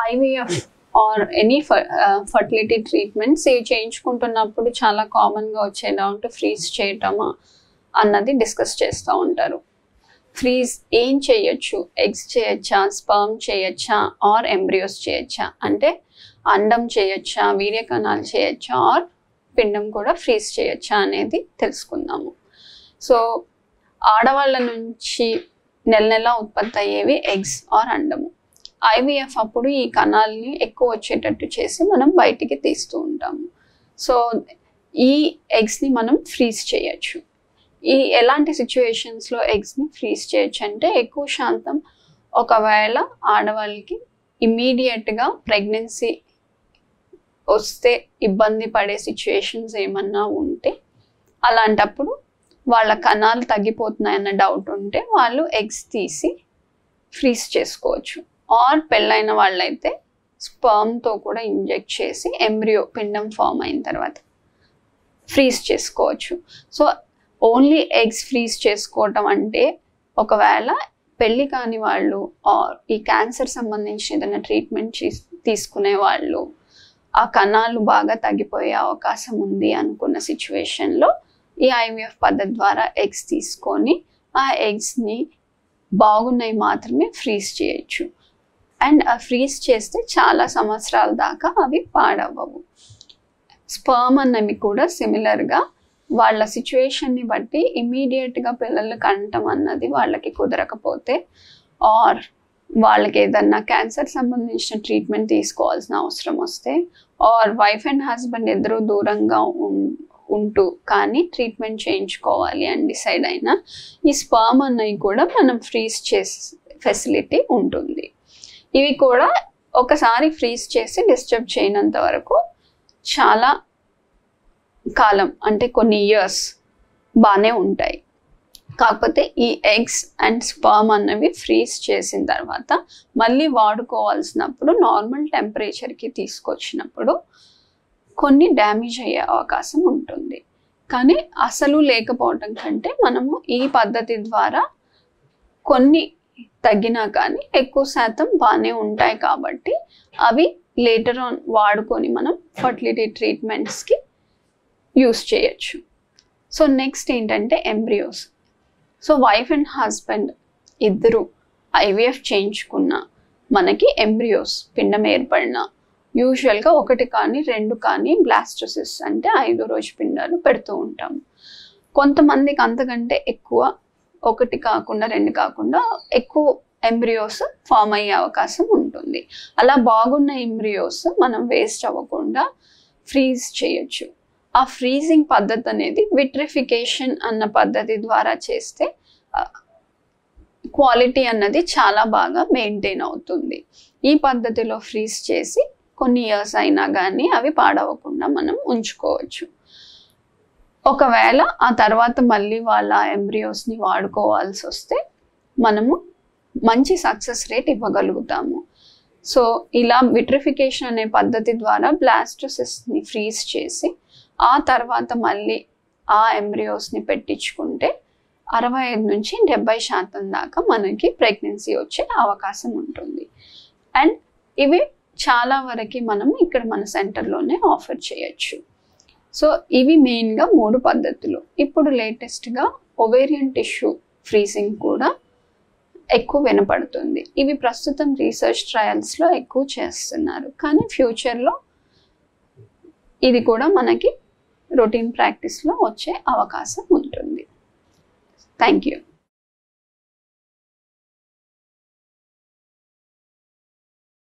IVF or any fertility treatments ఇవి చేయించుకుంటున్నప్పుడు చాలా కామన్గా వచ్చే డౌట్ ఫ్రీజ్ చేయటమా అన్నది డిస్కస్ చేస్తూ ఉంటారు ఫ్రీజ్ ఏం చేయొచ్చు ఎగ్స్ చేయొచ్చా స్పర్మ్ చేయొచ్చా ఆర్ ఎంబ్రియోస్ చేయొచ్చా అంటే అండం చేయొచ్చా వీర్యకణాలు చేయొచ్చా ఆర్ పిండం కూడా ఫ్రీజ్ చేయొచ్చా అనేది తెలుసుకుందాము సో ఆడవాళ్ళ నుంచి నెల నెల ఉత్పత్తి అయ్యేవి ఎగ్స్ ఆర్ అండము ఐవీఎఫ్ అప్పుడు ఈ కణాలని ఎక్కువ వచ్చేటట్టు చేసి మనం బయటికి తీస్తూ ఉంటాము సో ఈ ఎగ్స్ని మనం ఫ్రీజ్ చేయొచ్చు ఈ ఎలాంటి సిచ్యువేషన్స్లో ఎగ్స్ని ఫ్రీజ్ చేయొచ్చు అంటే ఎక్కువ శాతం ఒకవేళ ఆడవాళ్ళకి ఇమీడియట్గా ప్రెగ్నెన్సీ వస్తే ఇబ్బంది పడే సిచ్యువేషన్స్ ఏమన్నా ఉంటే అలాంటప్పుడు వాళ్ళ కణాలు తగ్గిపోతున్నాయన్న డౌట్ ఉంటే వాళ్ళు ఎగ్స్ తీసి ఫ్రీజ్ చేసుకోవచ్చు ఆర్ పెళ్ళైన వాళ్ళైతే స్పర్మ్తో కూడా ఇంజెక్ట్ చేసి ఎంబ్రియో పిండం ఫామ్ అయిన తర్వాత ఫ్రీజ్ చేసుకోవచ్చు సో ఓన్లీ ఎగ్స్ ఫ్రీజ్ చేసుకోవటం అంటే ఒకవేళ పెళ్ళి కాని వాళ్ళు ఆర్ ఈ క్యాన్సర్ సంబంధించిన ఏదైనా ట్రీట్మెంట్ తీసుకునే వాళ్ళు ఆ కణాలు బాగా తగ్గిపోయే అవకాశం ఉంది అనుకున్న సిచ్యువేషన్లో ఈ ఐవీఎఫ్ పద్ధతి ద్వారా ఎగ్స్ తీసుకొని ఆ ఎగ్స్ని బాగున్నాయి మాత్రమే ఫ్రీజ్ చేయొచ్చు అండ్ ఆ ఫ్రీజ్ చేస్తే చాలా సంవత్సరాల దాకా అవి పాడవ్వవు స్పర్మ్ అన్నవి కూడా సిమిలర్గా వాళ్ళ సిచ్యువేషన్ని బట్టి ఇమీడియట్గా పిల్లలు కంటం అన్నది వాళ్ళకి కుదరకపోతే ఆర్ వాళ్ళకి ఏదన్నా క్యాన్సర్ సంబంధించిన ట్రీట్మెంట్ తీసుకోవాల్సిన అవసరం వస్తే ఆర్ వైఫ్ అండ్ హస్బెండ్ ఇద్దరు దూరంగా ఉంటూ కానీ ట్రీట్మెంట్ చేయించుకోవాలి అని డిసైడ్ అయినా ఈ స్పర్మ్ అన్నవి కూడా మనం ఫ్రీజ్ చేసే ఫెసిలిటీ ఉంటుంది ఇవి కూడా ఒకసారి ఫ్రీజ్ చేసి డిస్టర్బ్ చేయనంత వరకు చాలా కాలం అంటే కొన్ని ఇయర్స్ బాగానే ఉంటాయి కాకపోతే ఈ ఎగ్స్ అండ్ స్పర్మ్ అన్నవి ఫ్రీజ్ చేసిన తర్వాత మళ్ళీ వాడుకోవాల్సినప్పుడు నార్మల్ టెంపరేచర్కి తీసుకొచ్చినప్పుడు కొన్ని డ్యామేజ్ అయ్యే అవకాశం ఉంటుంది కానీ అసలు లేకపోవటం కంటే మనము ఈ పద్ధతి ద్వారా కొన్ని తగ్గినా కానీ ఎక్కువ శాతం బాగానే ఉంటాయి కాబట్టి అవి లేటర్ ఆన్ వాడుకొని మనం ఫర్టిలిటీ ట్రీట్మెంట్స్కి యూస్ చేయొచ్చు సో నెక్స్ట్ ఏంటంటే embryos so wife and husband ఇద్దరు ఐవీఎఫ్ చేయించుకున్న మనకి ఎంబ్రియోస్ పిండం ఏర్పడిన యూజువల్గా ఒకటి కానీ రెండు కానీ బ్లాస్టోసిస్ అంటే ఐదో రోజు పిండాలు పెడుతూ ఉంటాం కొంతమందికి అంతకంటే ఎక్కువ ఒకటి కాకుండా రెండు కాకుండా ఎక్కువ ఎంబ్రియోస్ ఫామ్ అయ్యే అవకాశం ఉంటుంది అలా బాగున్న ఎంబ్రియోస్ మనం వేస్ట్ అవ్వకుండా ఫ్రీజ్ చేయొచ్చు ఆ ఫ్రీజింగ్ పద్ధతి అనేది విట్రిఫికేషన్ అన్న పద్ధతి ద్వారా చేస్తే క్వాలిటీ అన్నది చాలా బాగా మెయింటైన్ అవుతుంది ఈ పద్ధతిలో ఫ్రీజ్ చేసి కొన్ని ఇయర్స్ అయినా కానీ అవి పాడవకుండా మనం ఉంచుకోవచ్చు ఒకవేళ ఆ తర్వాత మళ్ళీ వాళ్ళ ఎంబ్రియోస్ని వాడుకోవాల్సి వస్తే మనము మంచి సక్సెస్ రేట్ ఇవ్వగలుగుతాము సో ఇలా విట్రిఫికేషన్ అనే పద్ధతి ద్వారా బ్లాస్టోసిస్ని ఫ్రీజ్ చేసి ఆ తర్వాత మళ్ళీ ఆ ఎంబ్రియోస్ని పెట్టించుకుంటే అరవై ఐదు నుంచి డెబ్బై శాతం దాకా మనకి ప్రెగ్నెన్సీ వచ్చే అవకాశం ఉంటుంది అండ్ ఇవి చాలా వరకు మనం ఇక్కడ మన సెంటర్లోనే ఆఫర్ చేయొచ్చు సో ఇవి మెయిన్గా మూడు పద్ధతులు ఇప్పుడు లేటెస్ట్గా ఒవేరియన్ టిష్యూ ఫ్రీజింగ్ కూడా ఎక్కువ వినపడుతుంది ఇవి ప్రస్తుతం రీసెర్చ్ ట్రయల్స్లో ఎక్కువ చేస్తున్నారు కానీ ఫ్యూచర్లో ఇది కూడా మనకి రొటీన్ ప్రాక్టీస్లో వచ్చే అవకాశం ఉంటుంది థ్యాంక్ యూ